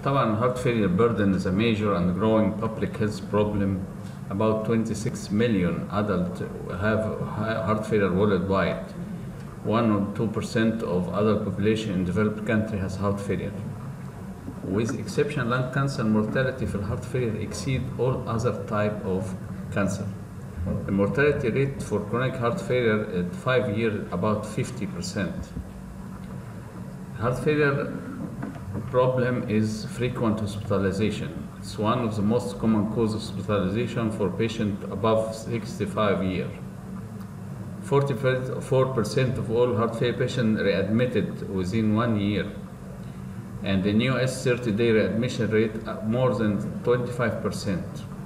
طبعا heart failure burden is a major and growing public health problem. About 26 million adults have heart failure worldwide. 1 or 2 percent of adult population in developed country has heart failure. With exception lung cancer, mortality for heart failure exceed all other type of cancer. The mortality rate for chronic heart failure at 5 years about 50 percent. Heart failure problem is frequent hospitalization. It's one of the most common causes of hospitalization for patients above 65 years. 44% of all heart failure patients readmitted within one year. And the new S 30 day readmission rate uh, more than 25%.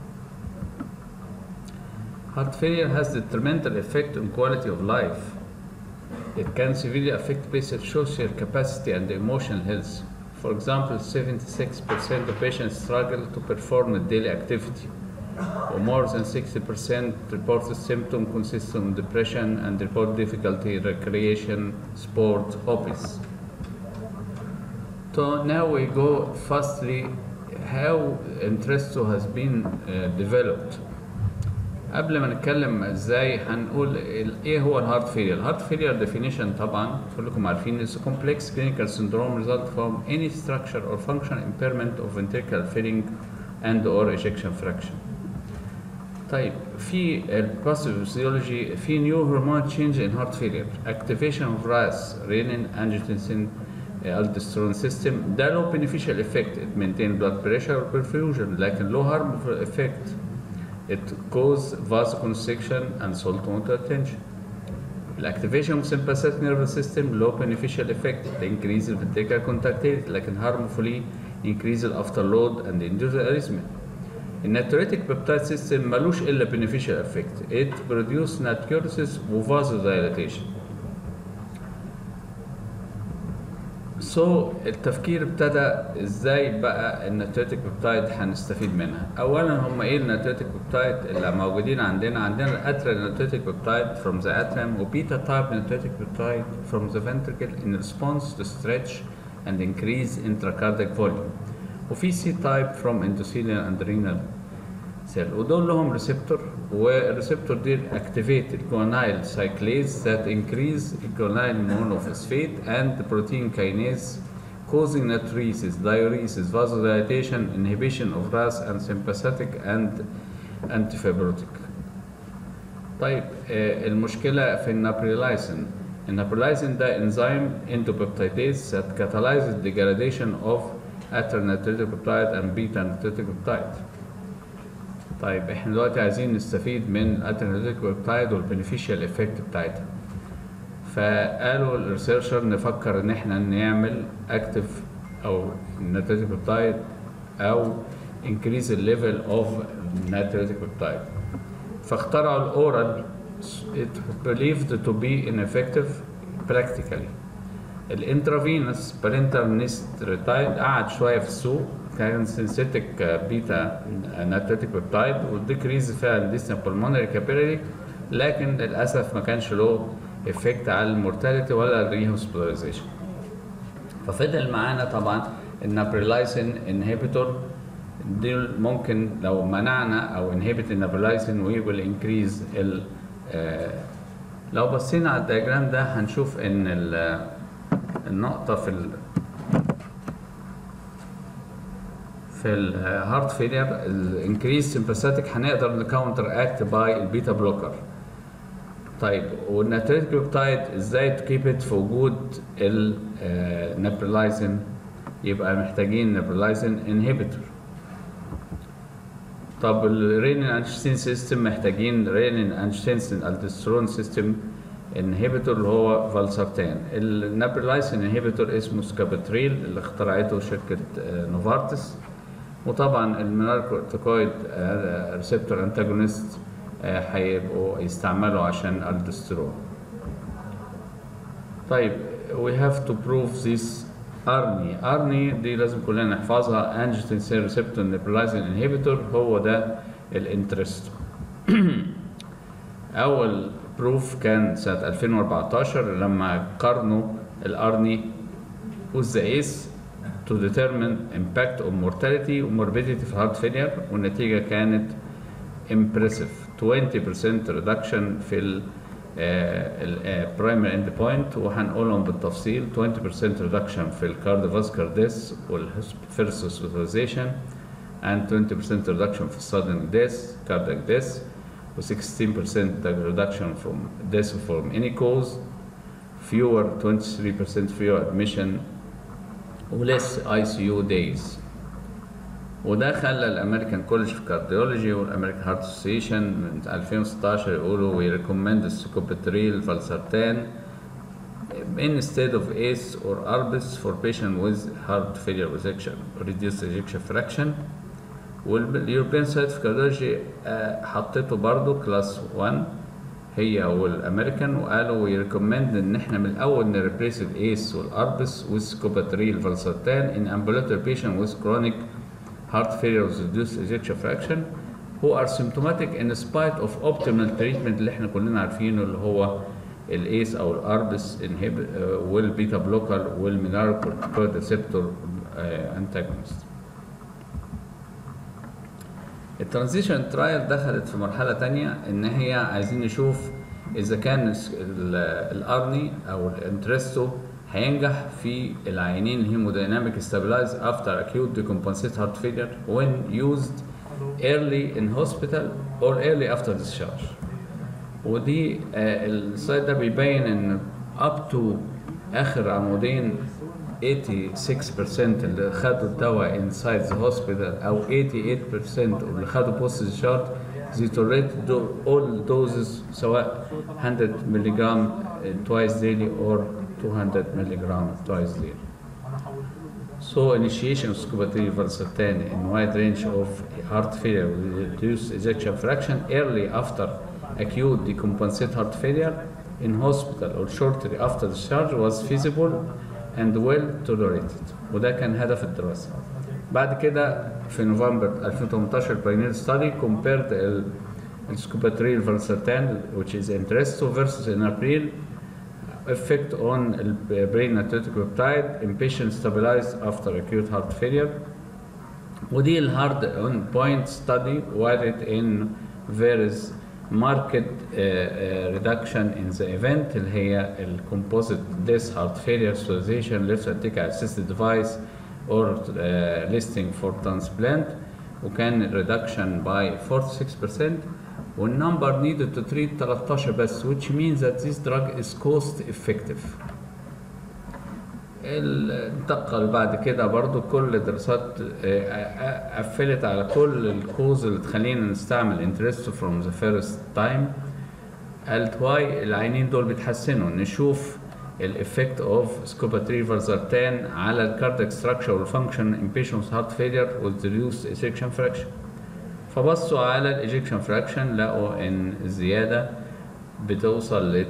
Heart failure has detrimental effect on quality of life. It can severely affect patient's social capacity and emotional health. For example, 76% of patients struggle to perform a daily activity, or more than 60% reported symptoms consisting of depression and report difficulty in recreation, sport, hobbies. So now we go firstly how Entresto has been uh, developed. قبل ما نتكلم ازاي هنقول ال- ايه هو الهارت فيلير الهارت فيلير ديفينيشن طبعا كلكم عارفين is a complex clinical syndrome result from any structure or function impairment of ventricular filling and or ejection fraction طيب في الباثوفيسيولوجي في نيو هرمون تشينج ان هارت فيلير اكتيفيشن اوف راس رينين انجيوتنسين الدسترون سيستم ده له beneficial effect it maintain blood pressure or perfusion لكن له harmful effect it cause vasoconstriction and salt water retention الاكتيفيشن of sympathetic nervous system low beneficial effect it increase the ventricular contractility لكن harmfully increase the afterload and induce arrhythmia الناتوريتك بيبتايد سيستم ملوش الا beneficial effect it produce natriuresis وفازودايلاتيشن سو so, التفكير ابتدى ازاي بقى الناتريتك بيبتايد هنستفيد منها اولا هم ايه الناتريتك بيبتايد اللي موجودين عندنا عندنا الاترال ناتريتك بيبتايد from the atrium وبيتا تايب ناتريتك بيبتايد from the ventricle in response to stretch and increase intracardiac volume وفي سي تايب from endothelial and renal cell ودول لهم ريسبتور والريسبتور دي activate الجونايل cyclase that increase الجونايل monophosphate and protein kinase causing natriuresis, diuresis, vasodilatation, inhibition of RAS and sympathetic and antifibrotic. طيب آه، المشكلة في النابريلايسين النابريلايسين ده انزيم endopeptidase that catalyzes degradation of aternatritic peptide and beta natritic peptide. طيب احنا دلوقتي عايزين نستفيد من الالترناتيف بيبتايد والبينيفيشال افكت بتاعتها فقالوا الريسيرشر نفكر ان احنا نعمل اكتف او ناتريتيك بيبتايد او increase the level of natriuretic peptide فاخترعوا الاورال it believed to be ineffective practically الانترافينوس بارنتال نيستريتايد قعد شويه في السوق كان سينثيتك بيتا ناتريتيك بيبتايد والديكريز فيها الديستنت بالمونري كابيلاري لكن للاسف ما كانش له افكت على المورتاليتي ولا الري هوسبيتاليزيشن ففضل معانا طبعا النابريلايسين انهبيتور دي ممكن لو منعنا او انهبت النابريلايسين وي ويل انكريز ال آه، لو بصينا على الدياجرام ده هنشوف ان ال- النقطة في ال في الهارت فيلير الانكريز سمباثيك هنقدر نكاونتر اكت باي البيتا بلوكر طيب والناتريتيك بيبتايد ازاي تكيب في وجود النابريلايزين يبقى محتاجين نابريلايزين انهبيتور طب الرينين انشتين سيستم محتاجين رينين انشتين الدسترون سيستم انهبيتور اللي هو فالسرتان النابريلايسين انهبيتور اسمه سكابتريل اللي اخترعته شركه آه، نوفارتس وطبعا الميناركورتيكويد ريسبتور انتاجونست هيبقوا يستعملوا عشان الدسترون طيب we have to prove this ارني ارني دي لازم كلنا نحفظها انجيوتنسين ريسبتور نيبلايزين انهبيتور هو ده الانترست اول بروف كان سنه 2014 لما قارنوا الارني والزئيس to determine impact on mortality وmorbidity في heart failure والنتيجة كانت impressive 20% reduction في ال ال primary endpoint وهنقولهم بالتفصيل 20% reduction في ال cardiovascular death وال first hospitalization and 20% reduction في sudden death cardiac death و 16% reduction from death from any cause fewer 23% fewer admission وليس اي سي يو دايز وده خلى الامريكان كولج في كارديولوجي والامريكان هارت اسوسيشن من 2016 يقولوا وي ريكومند السكوبتريل فالسرتان instead of ACE or ARBIS for patient with heart failure with ejection reduced ejection fraction واليوروبيان سايت في كارديولوجي حطيته برضه كلاس 1 هي والامريكان وقالوا وي ريكومند ان احنا من الاول نريبليس الايس والاربس والسكوباتريل فالسرتان ان امبولاتوري بيشنت with chronic heart failure with reduced ejection fraction who are symptomatic in spite of optimal treatment اللي احنا كلنا عارفينه اللي هو الايس او الاربس انهب والبيتا بلوكر والميناركورتيكويد ريسبتور انتاجونست الترانزيشن ترايل دخلت في مرحلة تانية إن هي عايزين نشوف إذا كان الأرني أو الانترستو هينجح في العينين الهيموديناميك stabilize after acute decompensated heart failure when used early in hospital or early after discharge. ودي آه السلايد ده بيبين إن up to آخر عمودين 86% اللي خدوا الدواء inside the hospital أو 88% اللي خدوا post discharge they tolerated all doses سواء 100 ملغ twice daily or 200 ملغ twice daily. So initiation of scubatril valsartan in wide range of heart failure with reduced ejection fraction early after acute decompensated heart failure in hospital or shortly after discharge was feasible and well tolerated وده كان هدف الدراسة بعد كده في نوفمبر 2018 pioneer study compared ال السكوباتريل فالسرتان which is Entresto versus Enalapril effect on the brain natriuretic peptide in patients stabilized after acute heart failure ودي الهارد اون بوينت ستادي وارد in various market uh, uh, reduction in the event اللي هي ال composite death heart failure hospitalization left ventricular assisted device or uh, listing for transplant وكان reduction by 46% والنمبر needed to treat 13 بس which means that this drug is cost effective انتقل بعد كده برضو كل دراسات قفلت على كل الكوز اللي تخلينا نستعمل انترست فروم ذا فيرست تايم قالت واي العينين دول بيتحسنوا نشوف الافكت اوف سكوباتري فالزرتان على الكاردياك ستراكشر والفانكشن ان بيشنتس هارت فيلير with reduced ejection fraction فبصوا على الايجكشن فراكشن لقوا ان الزياده بتوصل ل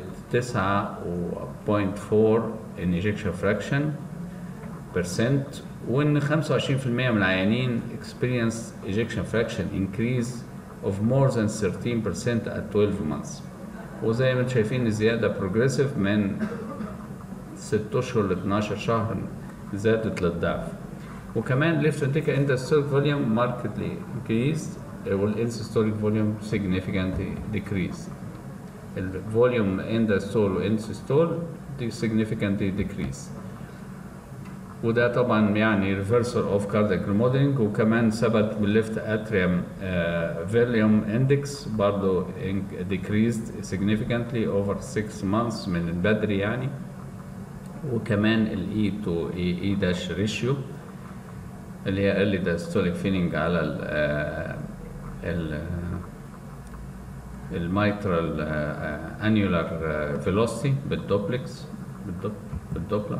9.4 in ejection fraction percent وان 25% من العيانين experience ejection fraction increase of more than 13% at 12 months وزي ما انتم شايفين الزياده progressive من 6 اشهر ل 12 شهر زادت للضعف وكمان left ventricular endosystolic volume markedly increased والانسystolic volume significantly decreased الفوليوم endostole والانسystole significantly decrease وده طبعا يعني reversal of cardiac remodeling وكمان ثبت بالليفت اتريوم فوليوم اندكس برضه decreased significantly over 6 months من البدري يعني وكمان الاي تو اي داش ريشيو اللي هي early diastolic feeling على ال ال الميترال انيولار فيلوسيتي بالدوبلكس بالدوبلر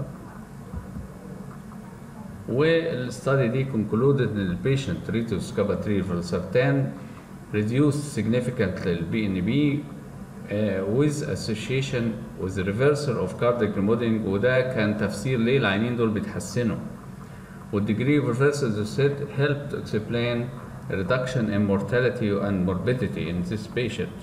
والستادي دي concluded ان البيشنت treated with scabatril valsartan reduced significantly the BNB uh, with association with the reversal of cardiac remodeling وده كان تفسير ليه العينين دول بيتحسنوا والdegree of reversal as I said helped to explain a reduction in mortality and morbidity in this patient.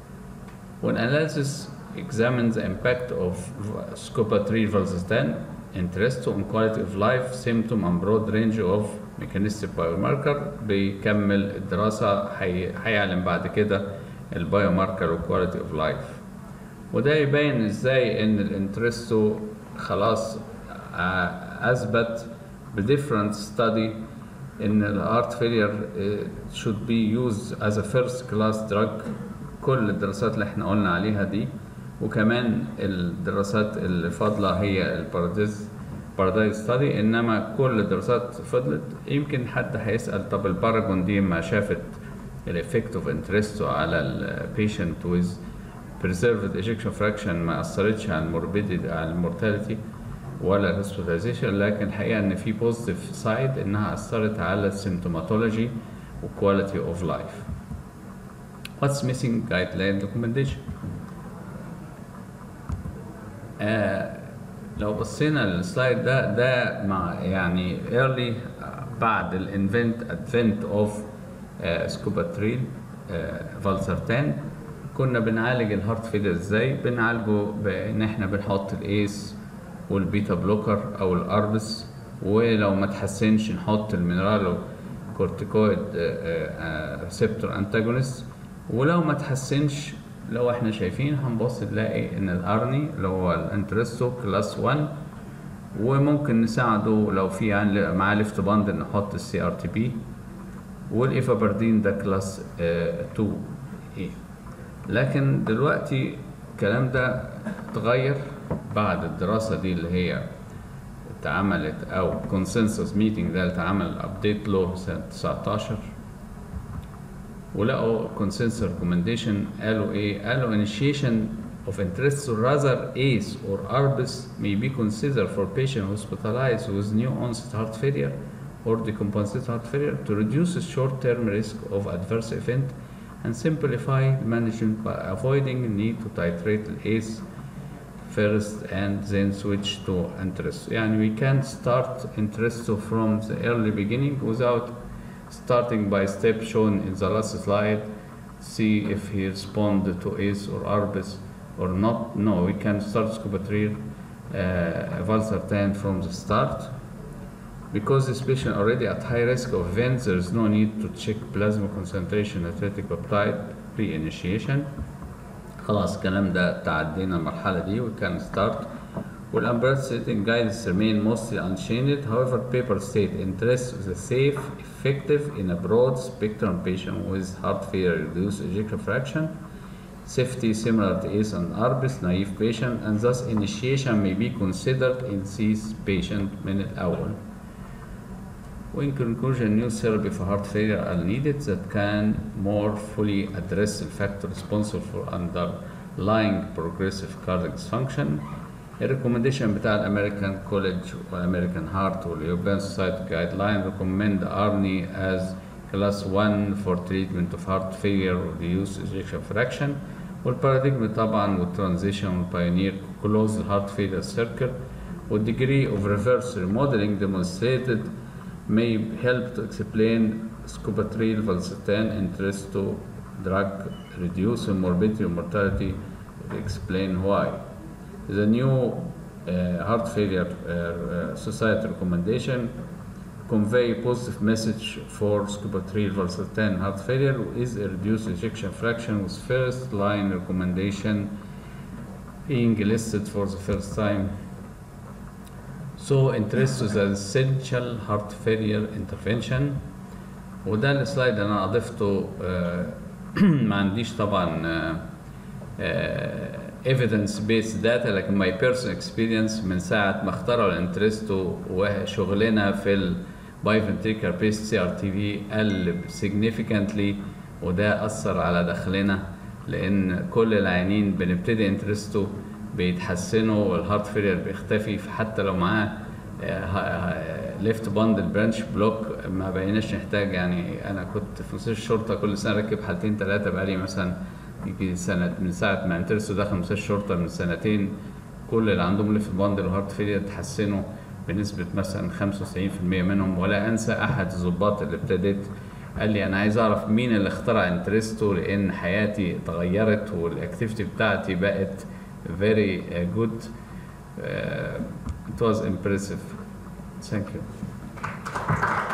When analysis examines the impact of scopotriol valsartan interest on quality of life symptom and broad range of mechanistic biomarker بيكمل الدراسة هي- هيعلن بعد كده البايوماركر وكواليتي اوف لايف وده يبين ازاي ان الانترستو خلاص آه، اثبت بديفرنت ستادي ان الهارت فيلير should be used as a first class drug كل الدراسات اللي احنا قلنا عليها دي وكمان الدراسات اللي فاضله هي الباراديز بارادايز ستادي انما كل الدراسات فضلت يمكن حد هيسال طب الباراجون دي ما شافت الافكت اوف انترستو على البيشنت ويز preserved ejection fraction ما اثرتش على الموربيديتي على المورتاليتي ولا الهوسبيتاليزيشن لكن الحقيقه ان في بوزيتيف سايد انها اثرت على السيمتوماتولوجي وكواليتي اوف لايف What's missing guideline recommendation آه لو بصينا للسلايد ده ده مع يعني early آه، بعد الانفنت ادفنت اوف سكوباتريل فالسرتان كنا بنعالج الهارت فيلر ازاي بنعالجه بان احنا بنحط الايس والبيتا بلوكر او الاربس ولو ما تحسنش نحط المينرالو كورتيكويد ريسبتور انتاجونست ولو ما تحسنش لو احنا شايفين هنبص نلاقي ان الارني اللي هو الانترستو كلاس 1 وممكن نساعده لو في عن- معاه ليفت باند نحط السي ار تي بي والايفابردين ده كلاس 2 اي لكن دلوقتي الكلام ده اتغير بعد الدراسة دي اللي هي اتعملت او كونسنسس ميتنج ده اللي اتعمل ابديت له سنة 19 ولقوا consensus recommendation قالوا ايه؟ قالوا initiation of interest so rather ACE or ARBIS may be considered for patient hospitalized with new onset heart failure or decompensated heart failure to reduce the short-term risk of adverse event and simplify the management by avoiding the need to titrate the ACE first and then switch to interest. يعني we can start interest from the early beginning without starting by step shown in the last slide, see if he responded to ACE or ARBIS or not. No, we can start scubatril, uh, valsartan from the start. Because this patient already at high risk of events, there is no need to check plasma concentration natriuretic peptide pre-initiation. خلاص الكلام ده تعدينا المرحلة دي we can start والumbrella setting guidance remain mostly unchanged however paper state interest is a safe effective in a broad spectrum patient with heart failure reduced ejection fraction safety similar to ACE and ARBIS naive patient and thus initiation may be considered in these patient من الأول In conclusion, new therapy for heart failure are needed that can more fully address the factor responsible for underlying progressive cardiac dysfunction. الريكومنديشن بتاع الامريكان كوليدج والامريكان هارت واليوروبيان سوسايتي جايد لاين recommend ARNI as class 1 for treatment of heart failure reduced ejection fraction والباراديجم طبعا والترانزيشن والبايونير close the heart failure circle والdegree of reverse remodeling demonstrated may help to explain scubatril valsartan interest to drug reduce morbidity and mortality to explain why. The new uh, heart failure uh, uh, society recommendation convey positive message for scubatril valsartan heart failure is a reduced ejection fraction with first line recommendation being listed for the first time So interest is an essential heart failure intervention وده السلايد انا اضفته آه، ما عنديش طبعا آه، آه، evidence based data لكن my personal experience من ساعة ما اخترعوا الانترستو وشغلنا في ال biventricular based CRTV قل significantly وده أثر على دخلنا لأن كل العيانين بنبتدي انترستو بيتحسنوا والهارت فيلير بيختفي حتى لو معاه ليفت باند البرانش بلوك ما بقيناش نحتاج يعني انا كنت في مستشفى الشرطه كل سنه راكب حالتين ثلاثه بقالي مثلا يجي سنه من ساعه ما انترسو دخل مستشفى الشرطه من سنتين كل اللي عندهم ليفت باند الهارت فيلير تحسنوا بنسبه مثلا 95% منهم ولا انسى احد الضباط اللي ابتديت قال لي انا عايز اعرف مين اللي اخترع انترستو لان حياتي اتغيرت والاكتيفيتي بتاعتي بقت very uh, good uh, It was impressive. Thank you.